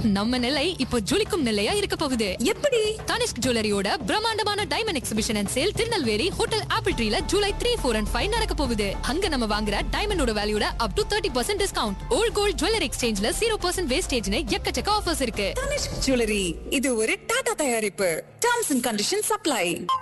நம்ம நிலை இப்போ ஜொலிக்கும் நிலையா இருக்க போகுது எப்படி தனிஷ்க் ஜுவல்லரியோட பிரம்மாண்டமான diamond exhibition and sale Tirunelveli hotel apple ட்ரீல July three four and five நடக்க போகுது அங்க நம்ம வாங்குற டைமண்டோட வேல்யூட up to thirty percent discount old gold jewellery எக்ஸ்சேஞ்ச்ல ஜீரோ பர்சன்ட் வேஸ்டேஜ்னு எக்கச்சக்க ஆஃபர்ஸ் இருக்கு தனிஷ்க் ஜுவல்லரி இது ஒரு டாடா தயாரிப்பு டர்ம்ஸ் அண்ட் கண்டிஷன் சப்ளை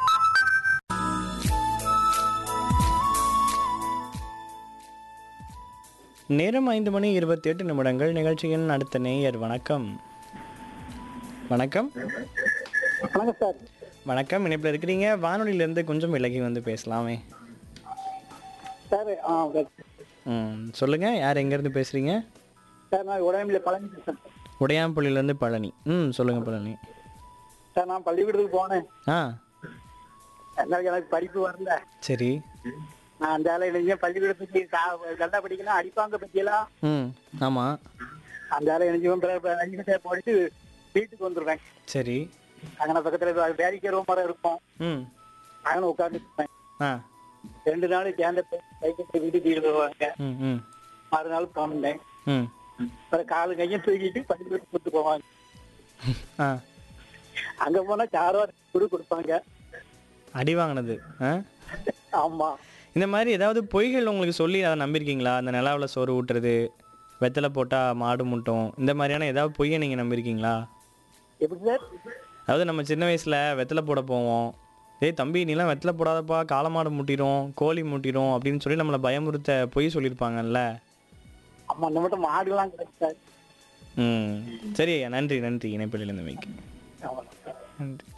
நேரம் ஐந்து மணி இருபத்தி எட்டு நிமிடங்கள் நிகழ்ச்சியின் அடுத்த நேயர் வணக்கம் வணக்கம் வணக்கம் சார் வணக்கம் இணைப்பில் இருக்கிறீங்க வானொலியிலேருந்து கொஞ்சம் விலகி வந்து பேசலாமே சார் ஆ ம் சொல்லுங்கள் யார் எங்கேருந்து பேசுகிறீங்க சார் நான் உடம்புல பழனி பேசுறேன் உடையாம்பள்ளியிலேருந்து பழனி ம் சொல்லுங்கள் பழனி சார் நான் பள்ளிக்கூடத்துக்கு போனேன் ஆ அதனால எனக்கு படிப்பு வரல சரி நான் அந்த ஆளு இளைஞன் பள்ளிக்கூடத்துக்கு கா- நல்லா படிக்கணும் அடிப்பாங்க பத்தியெல்லாம் ம் ஆமாம் அந்த ஆளு இளைஞன் படிச்சு வீட்டுக்கு வந்துடுவேன் சரி அங்கே பக்கத்துல பேரிக்கிற மரம் இருக்கும் ம் அங்கே உட்காந்துருப்பேன் ஆ ரெண்டு நாள் சேர்ந்த சைக்கிள் வீட்டுக்கு வீடு வருவாங்க ம் ம் மறுநாள் போனேன் ம் அப்புறம் காலு கையும் தூக்கிட்டு பள்ளிக்கூடத்துக்கு கூட்டு போவாங்க ஆ அங்க போனா சாரோ குடு கொடுப்பாங்க அடி வாங்கினது ஆ ஆமா இந்த மாதிரி ஏதாவது பொய்கள் உங்களுக்கு சொல்லி அதை நம்பியிருக்கீங்களா அந்த நிலாவில் சோறு ஊட்டுறது வெத்தலை போட்டால் மாடு முட்டும் இந்த மாதிரியான ஏதாவது பொய்யை நீங்கள் நம்பியிருக்கீங்களா எப்படி சார் அதாவது நம்ம சின்ன வயசில் வெத்தலை போட போவோம் ஏய் தம்பி நீலாம் வெத்தலை போடாதப்பா காளமாடு முட்டிடும் கோழி முட்டிடும் அப்படின்னு சொல்லி நம்மளை பயமுறுத்த பொய் சொல்லியிருப்பாங்கல்ல ஆமா நம்ம மட்டும் மாடுலாம் கிடையாது சார் ம் சரி ஐயா நன்றி நன்றி இணைப்பிலிருந்து வைக்க ஆமா நன்றி